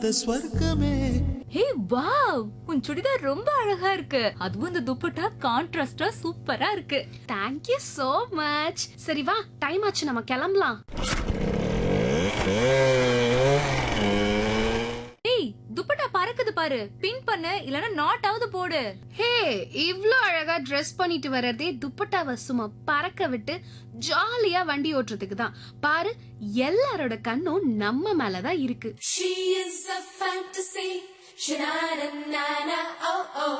ஸ்வர்க்கமே hey wow உன் சுடிதார் ரொம்ப அழகா இருக்கு அதுவும் இந்த துப்பட்டா கான்ட்ராஸ்டா சூப்பரா இருக்கு தேங்க் யூ so மச் சரி வா டைம் ஆச்சு நம்ம கிளம்பலாம் ஏய் துப்பட்டா பறக்குது பாரு பின் பண்ணு இல்லனா நாட் ஆவது போடு ஹே இவ்ளோ அழகா ட்ரெஸ் பண்ணிட்டு வர்றதே துப்பட்டாவை சும்மா பறக்க விட்டு ஜாலியா வண்டி ஓட்டுறதுக்கு தான் பாரு எல்லாரோட கண்ணும் நம்ம மேல தான் இருக்கு She is a fantasy. Sha-na-na-na-na, oh oh.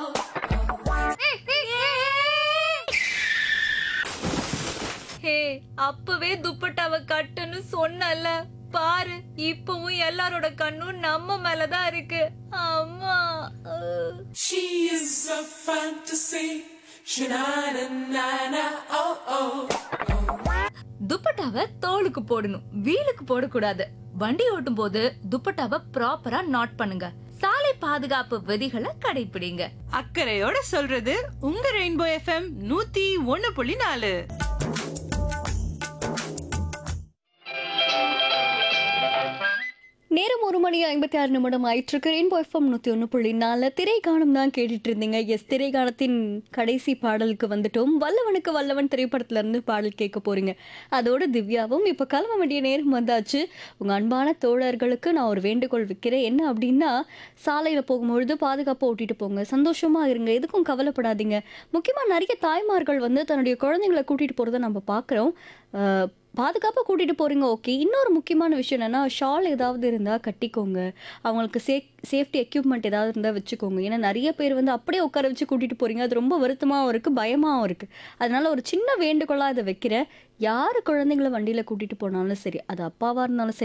ஹே அப்பவே துப்பட்டாவை கட்டுன்னு சொன்னல பாரு இப்பவும் எல்லாரோட கண்ணும் நம்ம மேலதான் இருக்கு அம்மா அஹ். She is a fantasy. Sha-na-na-na-na, oh oh. துப்பட்டாவை தோலுக்கு போடணும் வீலுக்கு போடக்கூடாது வண்டி ஓட்டும் போது துப்பட்டாவை ப்ராப்பரா நாட் பண்ணுங்க சாலை பாதுகாப்பு விதிகளை கடைபிடிங்க அக்கறையோட சொல்றது உங்க ரெயின்போ எஃப்எம் நூத்தி ஒன்னு புள்ளி நாலு நேரம் ஒரு மணி ஐம்பத்தி ஆறு நிமிடம் ஆயிட்டிருக்கு ரெயின்போ எஃப்எம் நூற்றி ஒன்று புள்ளி நாலு திரைக்கானம் தான் கேட்டுட்டு இருந்தீங்க எஸ் திரைக்கானத்தின் கடைசி பாடலுக்கு வந்துட்டோம் வல்லவனுக்கு வல்லவன் திரைப்படத்துல இருந்து பாடல் கேட்க போறீங்க அதோட திவ்யாவும் இப்போ கிளம்ப வேண்டிய நேரம் வந்தாச்சு உங்கள் அன்பான தோழர்களுக்கு நான் ஒரு வேண்டுகோள் வைக்கிறேன் என்ன அப்படின்னா சாலையில் போகும்பொழுது பாதுகாப்பாக ஓட்டிட்டு போங்க சந்தோஷமா இருங்க எதுக்கும் கவலைப்படாதீங்க முக்கியமாக நிறைய தாய்மார்கள் வந்து தன்னுடைய குழந்தைங்களை கூட்டிட்டு போகிறத நம்ம பார்க்குறோம் பாதுகாப்பாக கூட்டிகிட்டு போகிறீங்க ஓகே இன்னொரு முக்கியமான விஷயம் என்னென்னா ஷால் ஏதாவது இருந்தால் கட்டிக்கோங்க அவங்களுக்கு சே சேஃப்டி எக்யூப்மெண்ட் ஏதாவது இருந்தால் வச்சுக்கோங்க ஏன்னா நிறைய பேர் வந்து அப்படியே உட்கார வச்சு கூட்டிகிட்டு போகிறீங்க அது ரொம்ப வருத்தமாகவும் இருக்குது பயமாகவும் இருக்குது அதனால ஒரு சின்ன வேண்டுகோளாக இதை வைக்கிறேன் யார் குழந்தைங்கள வண்டியில் கூட்டிகிட்டு போனாலும் சரி அது அப்பாவாக இருந்தாலும் சரி